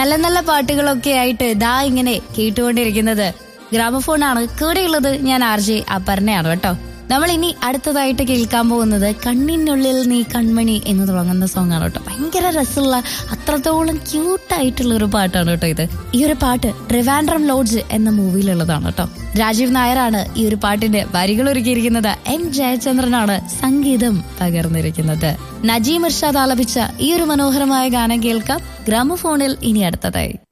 നല്ല നല്ല പാട്ടുകളൊക്കെ ആയിട്ട് ദാ ഇങ്ങനെ കേട്ടുകൊണ്ടിരിക്കുന്നത് ഗ്രാമഫോണാണ് കൂടെയുള്ളത് ഞാൻ ആർ ജെ അപർണയാണ് കേട്ടോ നമ്മൾ ഇനി അടുത്തതായിട്ട് കേൾക്കാൻ പോകുന്നത് കണ്ണിനുള്ളിൽ നീ കൺമണി എന്ന് തുടങ്ങുന്ന സോങ് ആണ് കേട്ടോ ഭയങ്കര രസമുള്ള അത്രത്തോളം ക്യൂട്ടായിട്ടുള്ള ഒരു പാട്ടാണ് കേട്ടോ ഇത് ഈ ഒരു പാട്ട് ട്രിവാൻഡ്രം ലോഡ്ജ് എന്ന മൂവിയിലുള്ളതാണ് കേട്ടോ രാജീവ് നായരാണ് ഈ ഒരു പാട്ടിന്റെ വരികൾ ഒരുക്കിയിരിക്കുന്നത് എം ജയചന്ദ്രനാണ് സംഗീതം പകർന്നിരിക്കുന്നത് നജീം ഇർഷാദ് ആലപിച്ച ഈ ഒരു മനോഹരമായ ഗാനം കേൾക്കാം ഗ്രാമഫോണിൽ ഇനി അടുത്തതായി